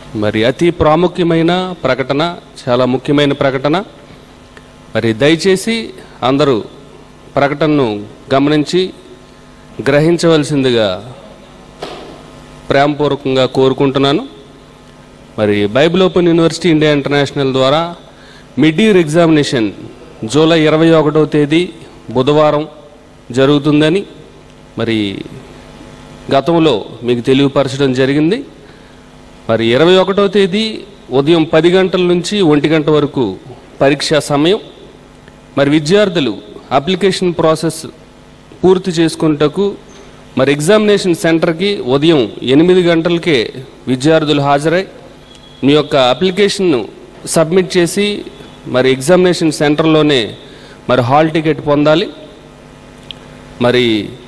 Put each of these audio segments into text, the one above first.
మరి అతి ప్రాముఖ్యమైన ప్రకటన చాలా ముఖ్యమైన ప్రకటన మరి దయచేసి అందరూ ప్రకటనను గమనించి గ్రహించవలసిందిగా ప్రేమపూర్వకంగా కోరుకుంటున్నాను మరి Bible open university India international ద్వారా మిడ్ ఇయర్ ఎగ్జామినేషన్ జూలై ఇరవై ఒకటో తేదీ బుధవారం జరుగుతుందని మరి గతంలో మీకు తెలియపరచడం జరిగింది మరి ఇరవై ఒకటో తేదీ ఉదయం పది గంటల నుంచి ఒంటి గంట వరకు పరీక్షా సమయం మరి విద్యార్థులు అప్లికేషన్ ప్రాసెస్ పూర్తి చేసుకున్నటకు మరి ఎగ్జామినేషన్ సెంటర్కి ఉదయం ఎనిమిది గంటలకే విద్యార్థులు హాజరై మీ యొక్క అప్లికేషన్ను సబ్మిట్ చేసి మరి ఎగ్జామినేషన్ సెంటర్లోనే మరి హాల్ టికెట్ పొందాలి మరి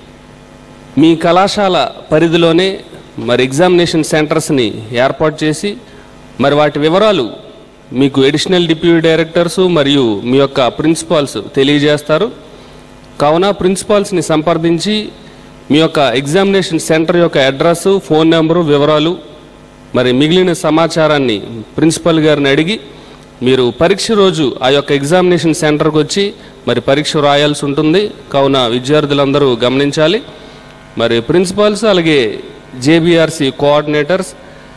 మీ కళాశాల పరిధిలోనే మరి ఎగ్జామినేషన్ సెంటర్స్ని ఏర్పాటు చేసి మరి వాటి వివరాలు మీకు ఎడిషనల్ డిప్యూటీ డైరెక్టర్స్ మరియు మీ యొక్క ప్రిన్సిపాల్స్ తెలియజేస్తారు కావున ప్రిన్సిపాల్స్ని సంప్రదించి మీ యొక్క ఎగ్జామినేషన్ సెంటర్ యొక్క అడ్రస్ ఫోన్ నెంబరు వివరాలు మరి మిగిలిన సమాచారాన్ని ప్రిన్సిపల్ గారిని అడిగి మీరు పరీక్ష రోజు ఆ యొక్క ఎగ్జామినేషన్ సెంటర్కి వచ్చి మరి పరీక్ష రాయాల్సి ఉంటుంది కావున విద్యార్థులందరూ గమనించాలి మరి ప్రిన్సిపాల్స్ అలాగే జేబీఆర్సి కోఆర్డినేటర్స్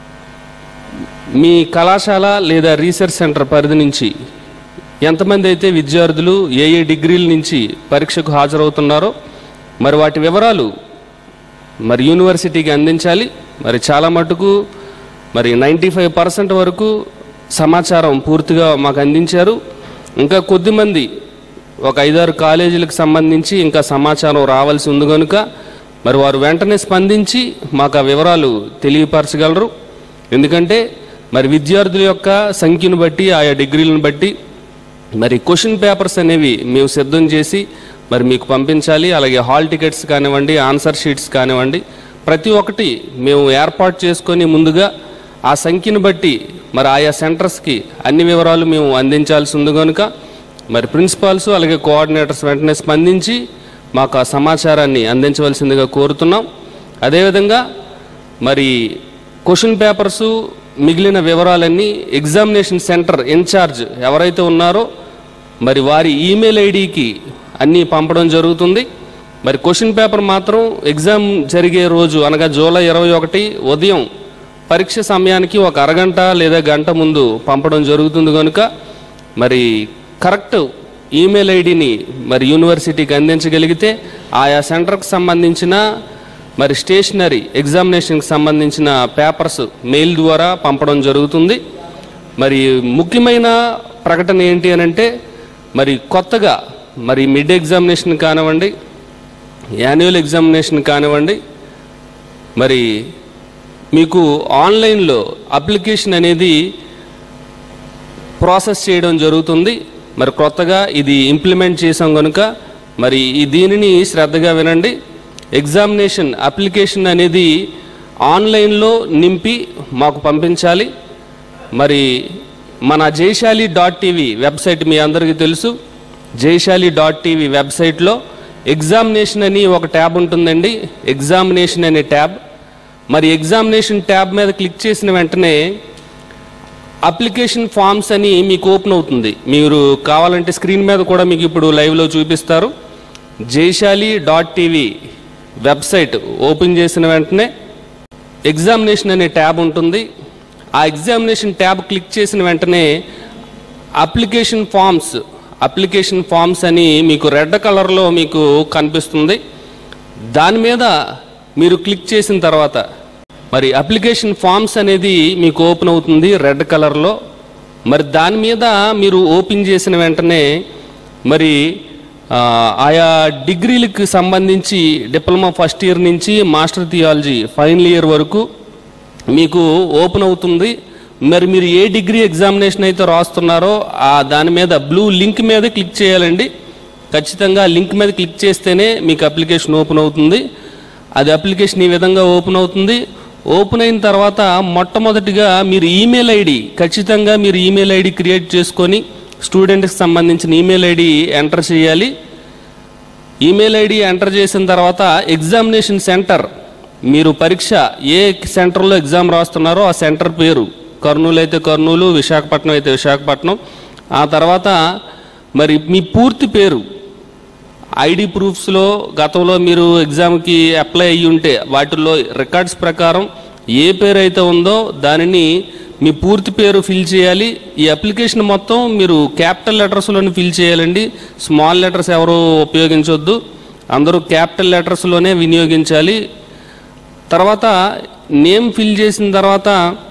మీ కళాశాల లేదా రీసెర్చ్ సెంటర్ పరిధి నుంచి ఎంతమంది అయితే విద్యార్థులు ఏ ఏ డిగ్రీల నుంచి పరీక్షకు హాజరవుతున్నారో మరి వాటి వివరాలు మరి యూనివర్సిటీకి అందించాలి మరి చాలా మటుకు మరి నైంటీ ఫైవ్ పర్సెంట్ వరకు సమాచారం పూర్తిగా మాకు అందించారు ఇంకా కొద్దిమంది ఒక ఐదారు కాలేజీలకు సంబంధించి ఇంకా సమాచారం రావాల్సి ఉంది కనుక మరి వారు వెంటనే స్పందించి మాకు ఆ వివరాలు తెలియపరచగలరు ఎందుకంటే మరి విద్యార్థుల యొక్క సంఖ్యను బట్టి ఆయా డిగ్రీలను బట్టి మరి క్వశ్చన్ పేపర్స్ అనేవి మేము సిద్ధం చేసి మరి మీకు పంపించాలి అలాగే హాల్ టికెట్స్ కానివ్వండి ఆన్సర్ షీట్స్ కానివ్వండి ప్రతి ఒక్కటి మేము ఏర్పాటు చేసుకొని ముందుగా ఆ సంఖ్యను బట్టి మరి ఆయా సెంటర్స్కి అన్ని వివరాలు మేము అందించాల్సి ఉంది కనుక మరి ప్రిన్సిపాల్స్ అలాగే కోఆర్డినేటర్స్ వెంటనే స్పందించి మాకు ఆ సమాచారాన్ని అందించవలసిందిగా కోరుతున్నాం అదేవిధంగా మరి క్వశ్చన్ పేపర్సు మిగిలిన వివరాలన్నీ ఎగ్జామినేషన్ సెంటర్ ఇన్ఛార్జ్ ఎవరైతే ఉన్నారో మరి వారి ఈమెయిల్ ఐడికి అన్నీ పంపడం జరుగుతుంది మరి క్వశ్చన్ పేపర్ మాత్రం ఎగ్జామ్ జరిగే రోజు అనగా జూలై ఇరవై ఒకటి ఉదయం పరీక్ష సమయానికి ఒక అరగంట లేదా గంట ముందు పంపడం జరుగుతుంది కనుక మరి కరెక్ట్ ఈమెయిల్ ఐడిని మరి యూనివర్సిటీకి అందించగలిగితే ఆయా సెంటర్కి సంబంధించిన మరి స్టేషనరీ ఎగ్జామినేషన్కి సంబంధించిన పేపర్స్ మెయిల్ ద్వారా పంపడం జరుగుతుంది మరి ముఖ్యమైన ప్రకటన ఏంటి అని అంటే మరి కొత్తగా మరి మిడ్ ఎగ్జామినేషన్ కానివ్వండి యాన్యువల్ ఎగ్జామినేషన్ కానివ్వండి మరి మీకు ఆన్లైన్లో అప్లికేషన్ అనేది ప్రాసెస్ చేయడం జరుగుతుంది మరి కొత్తగా ఇది ఇంప్లిమెంట్ చేసాం కనుక మరి ఈ దీనిని శ్రద్ధగా వినండి ఎగ్జామినేషన్ అప్లికేషన్ అనేది ఆన్లైన్లో నింపి మాకు పంపించాలి మరి మన జైశాలి డాట్ టీవీ వెబ్సైట్ మీ అందరికీ తెలుసు జైశాలి డాట్ టీవీ వెబ్సైట్లో ఎగ్జామినేషన్ అని ఒక ట్యాబ్ ఉంటుందండి ఎగ్జామినేషన్ అనే ట్యాబ్ మరి ఎగ్జామినేషన్ ట్యాబ్ మీద క్లిక్ చేసిన వెంటనే అప్లికేషన్ ఫామ్స్ అని మీకు ఓపెన్ అవుతుంది మీరు కావాలంటే స్క్రీన్ మీద కూడా మీకు ఇప్పుడు లైవ్లో చూపిస్తారు Jaishali dot TV website open చేసిన వెంటనే ఎగ్జామినేషన్ అనే ట్యాబ్ ఉంటుంది ఆ ఎగ్జామినేషన్ ట్యాబ్ క్లిక్ చేసిన వెంటనే అప్లికేషన్ ఫామ్స్ అప్లికేషన్ ఫామ్స్ అని మీకు రెడ్ కలర్లో మీకు కనిపిస్తుంది దాని మీద మీరు క్లిక్ చేసిన తర్వాత మరి అప్లికేషన్ ఫామ్స్ అనేది మీకు ఓపెన్ అవుతుంది రెడ్ కలర్లో మరి దాని మీద మీరు ఓపెన్ చేసిన వెంటనే మరి ఆ, ఆయా డిగ్రీలకు సంబంధించి డిప్లొమా ఫస్ట్ ఇయర్ నుంచి మాస్టర్ థియాలజీ ఫైనల్ ఇయర్ వరకు మీకు ఓపెన్ అవుతుంది మరి మీరు ఏ డిగ్రీ ఎగ్జామినేషన్ అయితే రాస్తున్నారో ఆ దాని మీద బ్లూ లింక్ మీద క్లిక్ చేయాలండి ఖచ్చితంగా లింక్ మీద క్లిక్ చేస్తేనే మీకు అప్లికేషన్ ఓపెన్ అవుతుంది అది అప్లికేషన్ ఈ విధంగా ఓపెన్ అవుతుంది ఓపెన్ అయిన తర్వాత మొట్టమొదటిగా మీరు ఈమెయిల్ ఐడి ఖచ్చితంగా మీరు ఈమెయిల్ ఐడి క్రియేట్ చేసుకొని స్టూడెంట్కి సంబంధించిన ఈమెయిల్ ఐడి ఎంటర్ చేయాలి ఈమెయిల్ ఐడి ఎంటర్ చేసిన తర్వాత ఎగ్జామినేషన్ సెంటర్ మీరు పరీక్ష ఏ సెంటర్లో ఎగ్జామ్ రాస్తున్నారో ఆ సెంటర్ పేరు కర్నూలు అయితే కర్నూలు విశాఖపట్నం అయితే విశాఖపట్నం ఆ తర్వాత మరి మీ పూర్తి పేరు ఐడి ప్రూఫ్స్లో గతంలో మీరు ఎగ్జామ్కి అప్లై అయ్యి ఉంటే వాటిల్లో రికార్డ్స్ ప్రకారం ఏ పేరు అయితే ఉందో దానిని మీ పూర్తి పేరు ఫిల్ చేయాలి ఈ అప్లికేషన్ మొత్తం మీరు క్యాపిటల్ లెటర్స్లోనే ఫిల్ చేయాలండి స్మాల్ లెటర్స్ ఎవరు ఉపయోగించవద్దు అందరూ క్యాపిటల్ లెటర్స్లోనే వినియోగించాలి తర్వాత నేమ్ ఫిల్ చేసిన తర్వాత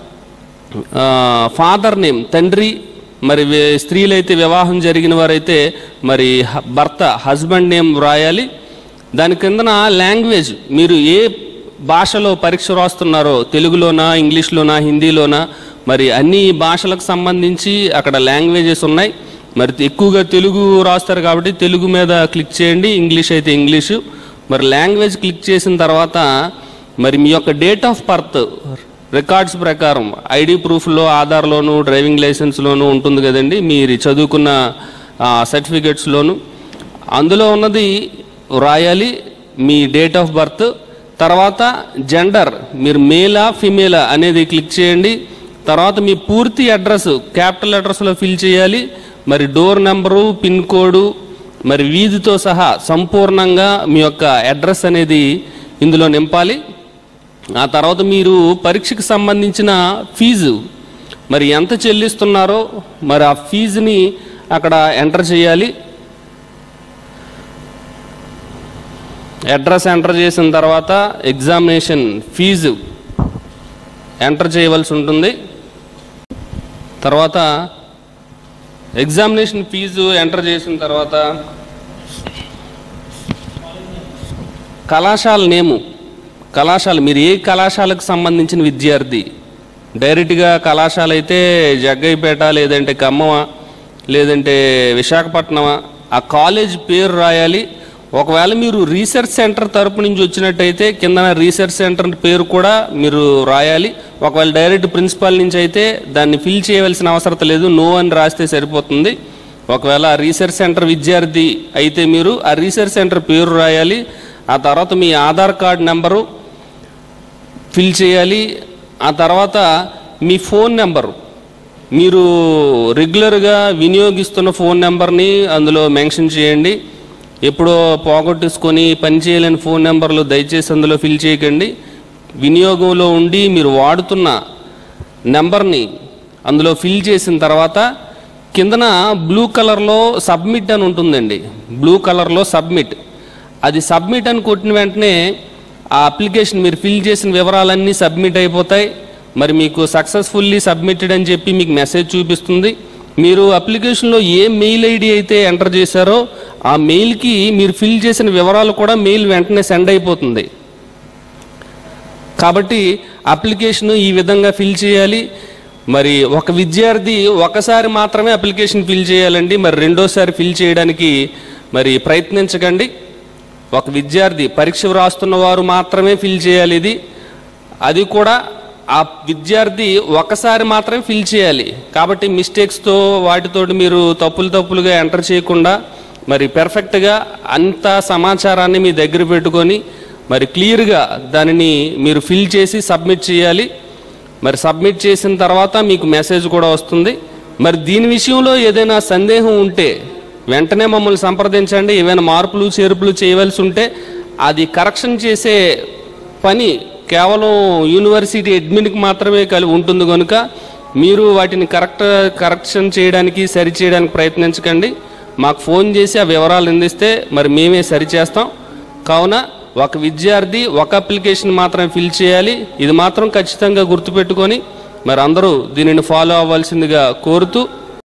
ఫాదర్ నేమ్ తండ్రి మరి వే- స్త్రీలైతే వివాహం జరిగిన వారైతే మరి హ- భర్త హస్బెండ్ నేమ్ వ్రాయాలి దాని కిందన లాంగ్వేజ్ మీరు ఏ భాషలో పరీక్ష రాస్తున్నారో తెలుగులోనా ఇంగ్లీష్లోనా హిందీలోనా మరి అన్ని భాషలకు సంబంధించి అక్కడ లాంగ్వేజెస్ ఉన్నాయి మరి ఎక్కువగా తెలుగు రాస్తారు కాబట్టి తెలుగు మీద క్లిక్ చేయండి ఇంగ్లీష్ అయితే ఇంగ్లీషు మరి లాంగ్వేజ్ క్లిక్ చేసిన తర్వాత మరి మీ యొక్క డేట్ ఆఫ్ బర్త్ రికార్డ్స్ ప్రకారం ఐడి ప్రూఫ్లో ఆధార్లోను డ్రైవింగ్ లైసెన్స్లోను ఉంటుంది కదండి మీరు చదువుకున్న సర్టిఫికెట్స్లోను అందులో ఉన్నది రాయాలి మీ డేట్ ఆఫ్ బర్త్ తర్వాత జెండర్ మీరు మేలా ఫిమేలా అనేది క్లిక్ చేయండి తర్వాత మీ పూర్తి అడ్రస్ క్యాపిటల్ అడ్రస్లో ఫిల్ చేయాలి మరి డోర్ నెంబరు పిన్ కోడు మరి వీధితో సహా సంపూర్ణంగా మీ యొక్క అడ్రస్ అనేది ఇందులో నింపాలి ఆ తర్వాత మీరు పరీక్షకు సంబంధించిన ఫీజు మరి ఎంత చెల్లిస్తున్నారో మరి ఆ ఫీజుని అక్కడ ఎంటర్ చేయాలి అడ్రస్ ఎంటర్ చేసిన తర్వాత ఎగ్జామినేషన్ ఫీజు ఎంటర్ చేయవలసి ఉంటుంది తర్వాత ఎగ్జామినేషన్ ఫీజు ఎంటర్ చేసిన తర్వాత కళాశాల నేము కళాశాల మీరు ఏ కళాశాలకు సంబంధించిన విద్యార్థి డైరెక్ట్గా కళాశాల అయితే జగ్గయ్యపేట లేదంటే ఖమ్మమా లేదంటే విశాఖపట్నమా ఆ కాలేజ్ పేరు రాయాలి ఒకవేళ మీరు రీసెర్చ్ సెంటర్ తరపు నుంచి వచ్చినట్టయితే కింద రీసెర్చ్ సెంటర్ పేరు కూడా మీరు రాయాలి ఒకవేళ డైరెక్ట్ ప్రిన్సిపాల్ నుంచి అయితే దాన్ని ఫిల్ చేయవలసిన అవసరం లేదు నో అని రాస్తే సరిపోతుంది ఒకవేళ ఆ రీసెర్చ్ సెంటర్ విద్యార్థి అయితే మీరు ఆ రీసెర్చ్ సెంటర్ పేరు రాయాలి ఆ తర్వాత మీ ఆధార్ కార్డ్ నెంబరు ఫిల్ చేయాలి ఆ తర్వాత మీ ఫోన్ నెంబరు మీరు రెగ్యులర్గా వినియోగిస్తున్న ఫోన్ నెంబర్ని అందులో మెన్షన్ చేయండి ఎప్పుడో పోగొట్టేసుకొని పని చేయలేని ఫోన్ నెంబర్లు దయచేసి అందులో ఫిల్ చేయకండి వినియోగంలో ఉండి మీరు వాడుతున్న నెంబర్ని అందులో ఫిల్ చేసిన తర్వాత కిందన బ్లూ కలర్లో సబ్మిట్ అని ఉంటుందండి బ్లూ కలర్లో సబ్మిట్ అది సబ్మిట్ అని కొట్టిన వెంటనే ఆ అప్లికేషన్ మీరు ఫిల్ చేసిన వివరాలన్నీ సబ్మిట్ అయిపోతాయి మరి మీకు సక్సెస్ఫుల్లీ సబ్మిటెడ్ అని చెప్పి మీకు మెసేజ్ చూపిస్తుంది మీరు అప్లికేషన్లో ఏ మెయిల్ ఐడి అయితే ఎంటర్ చేశారో ఆ మెయిల్కి మీరు ఫిల్ చేసిన వివరాలు కూడా మెయిల్ వెంటనే సెండ్ అయిపోతుంది కాబట్టి అప్లికేషన్ ఈ విధంగా ఫిల్ చేయాలి మరి ఒక విద్యార్థి ఒకసారి మాత్రమే అప్లికేషన్ ఫిల్ చేయాలండి మరి రెండోసారి ఫిల్ చేయడానికి మరి ప్రయత్నించకండి ఒక విద్యార్థి పరీక్ష వ్రాస్తున్న వారు మాత్రమే ఫిల్ చేయాలి ఇది అది కూడా ఆ విద్యార్థి ఒకసారి మాత్రమే ఫిల్ చేయాలి కాబట్టి మిస్టేక్స్తో వాటితోటి మీరు తప్పులు తప్పులుగా ఎంటర్ చేయకుండా మరి పెర్ఫెక్ట్గా అంత సమాచారాన్ని మీ దగ్గర పెట్టుకొని మరి క్లియర్గా దానిని మీరు ఫిల్ చేసి సబ్మిట్ చేయాలి మరి సబ్మిట్ చేసిన తర్వాత మీకు మెసేజ్ కూడా వస్తుంది మరి దీని విషయంలో ఏదైనా సందేహం ఉంటే వెంటనే మమ్మల్ని సంప్రదించండి ఏవైనా మార్పులు చేర్పులు చేయవలసి ఉంటే అది కరెక్షన్ చేసే పని కేవలం యూనివర్సిటీ అడ్మిన్కి మాత్రమే కలి ఉంటుంది కనుక మీరు వాటిని కరెక్ట్ కరెక్షన్ చేయడానికి సరి చేయడానికి ప్రయత్నించకండి మాకు ఫోన్ చేసి ఆ వివరాలు అందిస్తే మరి మేమే సరి చేస్తాం కావున ఒక విద్యార్థి ఒక అప్లికేషన్ మాత్రం ఫిల్ చేయాలి ఇది మాత్రం ఖచ్చితంగా గుర్తుపెట్టుకొని మరి అందరూ దీనిని ఫాలో అవ్వాల్సిందిగా కోరుతూ